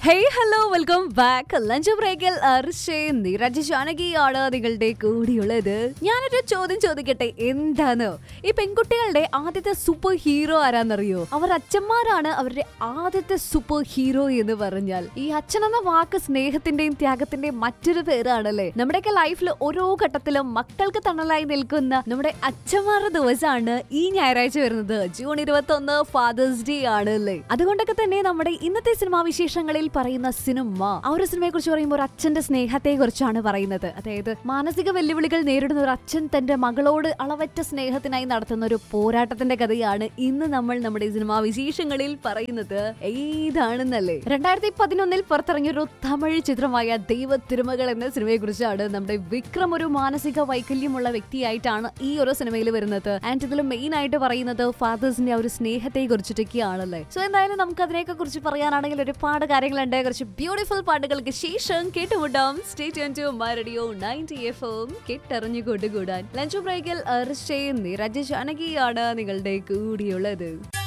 hey hello welcome back lunch ബ്രേക്കിൽ അർഷേ നിരജ് ജാനകിയാണ് നിങ്ങളുടെ കൂടിയുള്ളത് ഞാനൊരു ചോദ്യം ചോദിക്കട്ടെ എന്താണ് ഈ പെൺകുട്ടികളുടെ ആദ്യത്തെ സൂപ്പർ ഹീറോ ആരാന്നറിയോ അവർ അച്ഛന്മാരാണ് അവരുടെ ആദ്യത്തെ സൂപ്പർ ഹീറോ എന്ന് പറഞ്ഞാൽ ഈ അച്ഛൻ എന്ന വാക്ക് സ്നേഹത്തിന്റെയും ത്യാഗത്തിന്റെയും മറ്റൊരു പേരാണല്ലേ നമ്മുടെയൊക്കെ ലൈഫിൽ ഓരോ ഘട്ടത്തിലും മക്കൾക്ക് തണലായി നിൽക്കുന്ന നമ്മുടെ അച്ഛന്മാരുടെ ദിവസമാണ് ഈ ഞായറാഴ്ച വരുന്നത് ജൂൺ ഇരുപത്തി ഒന്ന് ഫാദേഴ്സ് ഡേ ആണ് അല്ലേ അതുകൊണ്ടൊക്കെ തന്നെ നമ്മുടെ ഇന്നത്തെ സിനിമാ വിശേഷങ്ങളിൽ പറയുന്ന സിനിമ ആ ഒരു സിനിമയെ കുറിച്ച് പറയുമ്പോൾ ഒരു അച്ഛന്റെ സ്നേഹത്തെ കുറിച്ചാണ് പറയുന്നത് അതായത് മാനസിക വെല്ലുവിളികൾ നേരിടുന്ന ഒരു അച്ഛൻ തന്റെ മകളോട് അളവറ്റ സ്നേഹത്തിനായി നടത്തുന്ന ഒരു പോരാട്ടത്തിന്റെ കഥയാണ് ഇന്ന് നമ്മൾ നമ്മുടെ സിനിമാ വിശേഷങ്ങളിൽ പറയുന്നത് ഏതാണെന്നല്ലേ രണ്ടായിരത്തി പതിനൊന്നിൽ പുറത്തിറങ്ങിയ ഒരു തമിഴ് ചിത്രമായ ദൈവ തിരുമകൾ എന്ന സിനിമയെ കുറിച്ചാണ് നമ്മുടെ വിക്രം ഒരു മാനസിക വൈകല്യമുള്ള വ്യക്തിയായിട്ടാണ് ഈ ഒരു സിനിമയിൽ വരുന്നത് ആൻഡ് ഇതിൽ മെയിൻ ആയിട്ട് പറയുന്നത് ഫാദേഴ്സിന്റെ ആ ഒരു സ്നേഹത്തെ കുറിച്ചിട്ടൊക്കെയാണല്ലേ സോ എന്തായാലും നമുക്ക് അതിനെയൊക്കെ കുറിച്ച് പറയാനാണെങ്കിൽ ഒരുപാട് കാര്യങ്ങളുണ്ട് കുറച്ച് ബ്യൂട്ടിഫുൾ പാട്ടുകൾക്ക് ശേഷം കേട്ടുമുട്ടാം stay to radio ninety F M കേട്ടറിഞ്ഞു കൊണ്ടുകൂടാൻ ലഞ്ച് ബ്രേക്കിൽ അർഷേ നിരജ് ജാനകിയാണ് നിങ്ങളുടെ കൂടിയുള്ളത്